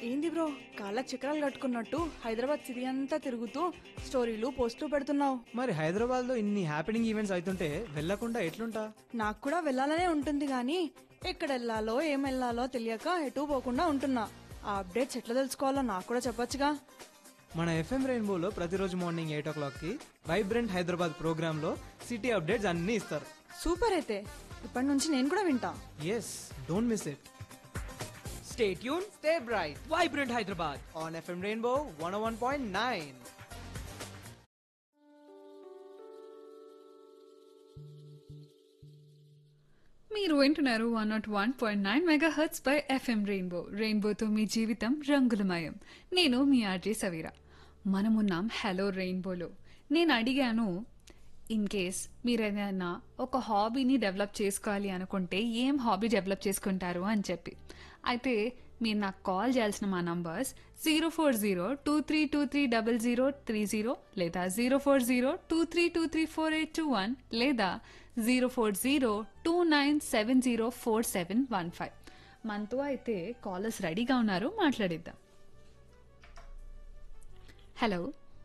ఏంది బ్రో కాళ్ళకి చక్రాలు కట్టుకున్నట్టు హైదరాబాద్ సిటీ అంతా తిరుగుతూ స్టోరీలు పోస్టులు పెడుతున్నావు మరి హైదరాబాద్లో ఇన్ని హ్యాపెనింగ్ ఈవెంట్స్ అవుతుంటే వెళ్ళకుండా ఎట్లుంటా నాకు కూడా వెళ్ళాలనే ఉంటుంది కానీ ఎక్కడ వెళ్ళాలో ఏం వెళ్ళాలో తెలియక ఎటు పోకుండా ఉంటున్నా ఆ అప్డేట్స్ ఎట్లా తెలుసుకోవాలో నాకు కూడా చెప్పొచ్చుగా మన ఎఫ్ఎం రెయిన్బోలో ప్రతిరోజు మార్నింగ్ ఎయిట్ ఓ క్లాక్కి వైబ్రెంట్ హైదరాబాద్ ప్రోగ్రాంలో సిటీ అప్డేట్స్ అన్నీ ఇస్తారు సూపర్ అయితే ఇప్పటి నుంచి నేను కూడా వింటా yes don't miss it stay tune stay bright vibrant Hyderabad on FM Rainbow one one point nine మీరు వింటున్నారు one not one point nine mega hertz by FM Rainbow రెయిన్బోతో మీ జీవితం రంగులమయం నేను మీ ఆర్జే సవీరా మనమున్నాం హలో రెయిన్బోలో నేను అడిగాను ఇన్ కేస్ మీరు ఏదైనా ఒక హాబీని డెవలప్ చేసుకోవాలి అనుకుంటే ఏం హాబీ డెవలప్ చేసుకుంటారు అని చెప్పి అయితే మీరు నాకు కాల్ చేయాల్సిన మా numbers zero four zero two three two three double zero three zero లేదా zero four zero two three two three four eight two one లేదా zero four zero two nine seven zero four seven one five మనతో అయితే callers రెడీగా ఉన్నారు మాట్లాడిద్దాం hello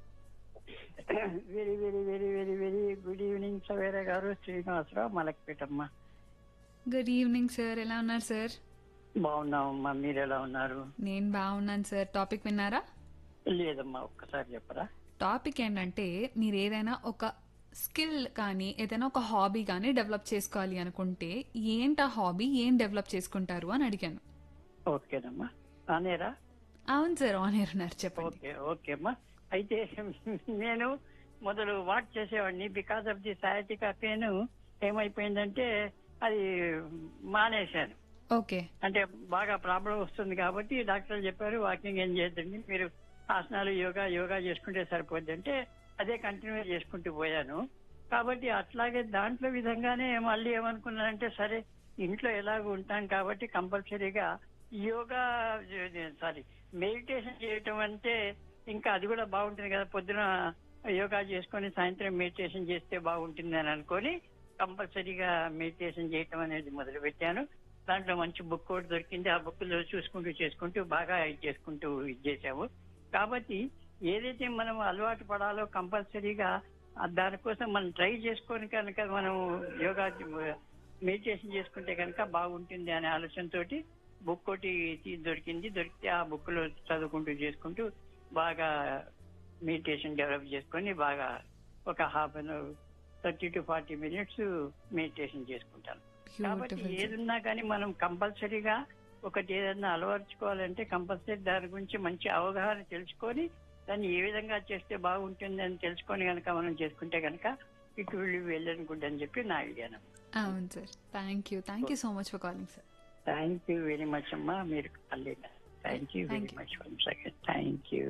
very very very very very good evening Savera గారు శ్రీనివాసరావు మలక్పేటమ్మ good evening sir ఎలా ఉన్నారు సార్ బాగున్నామమ్మా మీరు ఎలా ఉన్నారు నేను బాగున్నాను సార్ టాపిక్ విన్నారా లేదమ్మా ఒక్కసారి చెప్పరా టాపిక్ ఏంటంటే మీరు ఏదైనా ఒక స్కిల్ కానీ ఏదైనా ఒక హాబీ కానీ డెవలప్ చేసుకోవాలి అనుకుంటే ఏంటి ఆ హాబీ ఏం డెవలప్ చేసుకుంటారు అని అడిగాను ఓకేనమ్మా అనేరా అవును సార్ ఆన్ ఎయిర్ ఉన్నారు చెప్పండి ఓకే ఓకే అమ్మా అయితే నేను మొదలు వాచ్ చేసేవాడిని because of the sciatica pain ఏమైపోయిందంటే అది మానేశాను ఓకే అంటే బాగా ప్రాబ్లం వస్తుంది కాబట్టి డాక్టర్లు చెప్పారు వాకింగ్ ఏం చేయొద్దండి మీరు ఆసనాలు యోగా యోగా చేసుకుంటే సరిపోద్ది అంటే అదే కంటిన్యూ చేసుకుంటూ పోయాను కాబట్టి అట్లాగే దాంట్లో విధంగానే మళ్ళీ ఏమనుకున్నానంటే సరే ఇంట్లో ఎలాగో ఉంటాం కాబట్టి కంపల్సరీగా యోగా సారీ మెడిటేషన్ చేయటం అంటే ఇంకా అది కూడా బాగుంటుంది కదా పొద్దున యోగా చేసుకొని సాయంత్రం మెడిటేషన్ చేస్తే బాగుంటుంది అని అనుకొని కంపల్సరీగా మెడిటేషన్ చేయటం అనేది మొదలు పెట్టాను దాంట్లో మంచి బుక్ కూడా దొరికింది ఆ బుక్ లో చూసుకుంటూ చేసుకుంటూ బాగా ఇది చేసుకుంటూ ఇది చేసాము కాబట్టి ఏదైతే మనం అలవాటు పడాలో కంపల్సరీగా ఆ దానికోసం మనం ట్రై చేసుకొని కనుక మనం యోగా మెడిటేషన్ చేసుకుంటే కనుక బాగుంటుంది అనే ఆలోచనతోటి బుక్ ఒకటి తీ- దొరికింది దొరికితే ఆ బుక్ లో చదువుకుంటూ చేసుకుంటూ బాగా మెడిటేషన్ డెవలప్ చేసుకొని బాగా ఒక half an hour thirty to forty minutes meditation చేసుకుంటాను కాబట్టి బ్యూటిఫుల్ ఏదున్నా కానీ మనం కంపల్సరీగా ఒకటి ఏదైనా అలవర్చుకోవాలంటే కంపల్సరీ దాని గురించి మంచి అవగాహన తెలుసుకొని దాన్ని ఏ విధంగా చేస్తే బాగుంటుంది అని తెలుసుకొని కనుక మనం చేసుకుంటే కనుక ఇటు వెళ్ళి వెళ్ళని గుడ్ అని చెప్పి నా ఐడియాను అవును sir thank you thank you so much for calling sir thank you very much అమ్మా మీరు thank you very Thank you. Much once again thank you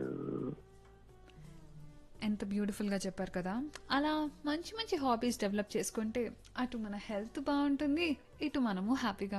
ఎంత బ్యూటిఫుల్గా చెప్పారు కదా అలా మంచి మంచి హాబీస్ డెవలప్ చేసుకుంటే అటు మన హెల్త్ బాగుంటుంది ఇటు మనము హ్యాపీగా